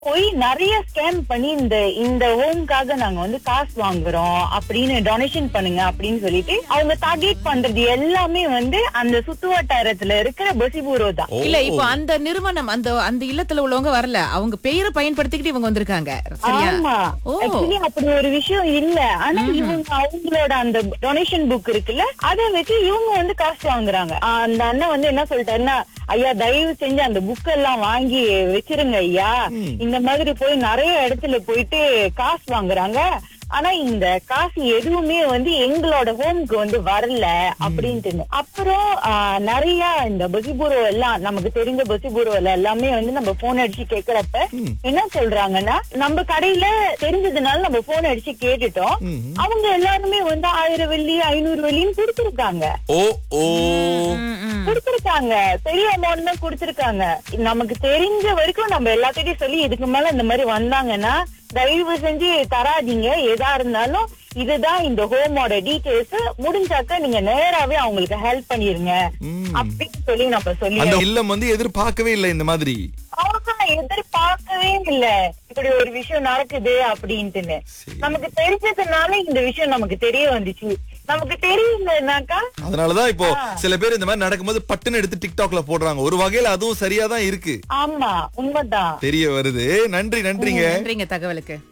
போய் நிறைய ஸ்கேம் பண்ணி இந்த இந்த ஹோம்காக நாங்க வந்து காசு வாங்குறோம் அப்படின்னு டொனேஷன் பண்ணுங்க அப்படின்னு சொல்லிட்டு அவங்க டார்கெட் பண்றது எல்லாமே வந்து அந்த சுத்து வட்டாரத்துல இருக்கிற பசிபூரோ தான் ஓ. இல்ல இப்போ அந்த நிறுவனம் அந்த அந்த இல்லத்துல உள்ளவங்க வரல அவங்க பெயரை பயன்படுத்திக்கிட்டு இவங்க வந்திருக்காங்க சரியா ஆமா ஓ. ஆக்சுவலி அப்படி ஒரு விஷயம் இல்ல ஆனா இவங்க அவங்களோட அந்த டொனேஷன் புக் இருக்குல்ல அதை வச்சு இவங்க வந்து காசு வாங்குறாங்க ஆ, அந்த அண்ணன் வந்து என்ன சொல்லிட்டாருன்னா ஐயா தயவு செஞ்சு அந்த புக் எல்லாம் வாங்கி வச்சிருங்க ஐயா இந்த மாதிரி போய் நிறைய இடத்துல போயிட்டு காசு வாங்குறாங்க ஆனா இந்த காசு எதுவுமே வந்து எங்களோட ஹோம்க்கு வந்து வரல அப்படின்ட்டு அப்புறம் ஆ, நிறைய இந்த பசிபூரோ எல்லாம் நமக்கு தெரிஞ்ச பசிபூரோ எல்லாமே வந்து நம்ம போன் அடிச்சு கேக்குறப்ப என்ன சொல்றாங்கன்னா நம்ம கடையில தெரிஞ்சதுனால நம்ம போன் அடிச்சு கேட்டுட்டோம் அவங்க எல்லாருமே வந்து ஆயிரம் வெள்ளி ஐநூறு வெள்ளின்னு கொடுத்திருக்காங்க ஓ ஓ ம், ம். கொடுத்திருக்காங்க பெரிய அமௌண்ட் தான் கொடுத்திருக்காங்க நமக்கு தெரிஞ்ச வரைக்கும் நம்ம எல்லாத்திட்டையும் சொல்லி இதுக்கு மேல இந்த மாதிரி வந்தாங்கன்னா தயவு செஞ்சு தராதீங்க எதா இருந்தாலும் இதுதான் இந்த ஹோமோட டீடைல்ஸ் முடிஞ்சாக்க நீங்க நேராவே அவங்களுக்கு ஹெல்ப் பண்ணிருங்க அப்படின்னு சொல்லி நம்ம சொல்லி அந்த இல்லம் வந்து எதிர்பார்க்கவே இல்லை இந்த மாதிரி அவங்க எதிர்பார்க்கவே இல்ல இப்படி ஒரு விஷயம் நடக்குது அப்படின்ட்டுன்னு நமக்கு தெரிஞ்சதுனால இந்த விஷயம் நமக்கு தெரிய வந்துச்சு நமக்கு தெரியலனாக்கா அதனாலதான் இப்போ சில பேர் இந்த மாதிரி நடக்கும்போது பட்டுன்னு எடுத்து டிக்டாக்ல போடுறாங்க ஒரு வகையில அதுவும் சரியா தான் இருக்கு ஆமா உண்மைதான் தெரிய வருது நன்றி நன்றிங்க நன்றிங்க தகவலுக்கு